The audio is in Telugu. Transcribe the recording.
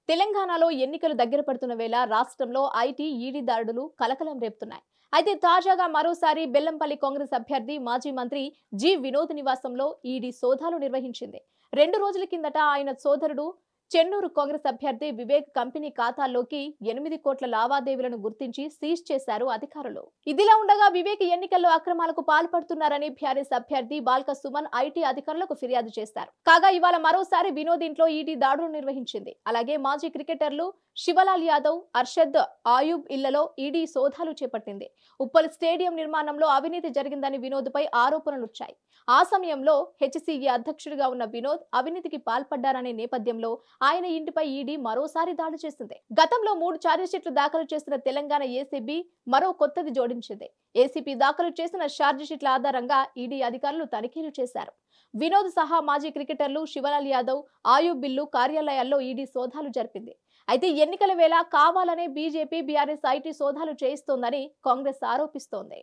తెలంగాణలో ఎన్నికలు దగ్గర పడుతున్న వేళ రాష్ట్రంలో ఐటీ ఈడీ దాడులు కలకలం రేపుతున్నాయి అయితే తాజాగా మరోసారి బెల్లంపల్లి కాంగ్రెస్ అభ్యర్థి మాజీ మంత్రి జి వినోద్ నివాసంలో ఈడీ సోదాలు నిర్వహించింది రెండు రోజుల కిందట ఆయన సోదరుడు చెన్నూరు కాంగ్రెస్ అభ్యర్థి వివేక్ కంపెనీ ఖాతాల్లోకి ఎనిమిది కోట్ల లావాదేవీలను గుర్తించి సీజ్ చేశారు అధికారులు ఇదిలా ఉండగా వివేక్ ఎన్నికల్లో అక్రమాలకు పాల్పడుతున్నారని బీఆర్ఎస్ అభ్యర్థి బాల్క సుమన్ ఐటీ అధికారులకు ఫిర్యాదు చేశారు కాగా ఇవాళ మరోసారి వినోద్ ఇంట్లో ఈడీ దాడులు నిర్వహించింది అలాగే మాజీ క్రికెటర్లు శివలాల్ యాదవ్ అర్షద్ ఆయుబ్ ఇళ్లలో ఈడీ సోదాలు చేపట్టింది ఉప్పల్ స్టేడియం నిర్మాణంలో అవినీతి జరిగిందని వినోద్పై ఆరోపణలుచ్చాయి ఆ సమయంలో హెచ్సిఏ అధ్యక్షుడిగా ఉన్న వినోద్ అవినీతికి పాల్పడ్డారనే నేపథ్యంలో ఆయన ఇంటిపై ఈడీ మరోసారి దాడి చేసింది గతంలో మూడు ఛార్జిషీట్లు దాఖలు చేసిన తెలంగాణ ఏసీబీ మరో కొత్తది జోడించింది ఏసీపీ దాఖలు చేసిన ఛార్జిషీట్ల ఆధారంగా ఈడీ అధికారులు తనిఖీలు చేశారు వినోద్ సహా మాజీ క్రికెటర్లు శివలాల్ యాదవ్ ఆయుబ్ బిల్లు కార్యాలయాల్లో ఈడీ సోదాలు జరిపింది అయితే ఎన్నికల వేళ కావాలనే బీజేపీ బీఆర్ఎస్ ఐటీ సోదాలు చేయిస్తోందని కాంగ్రెస్ ఆరోపిస్తోంది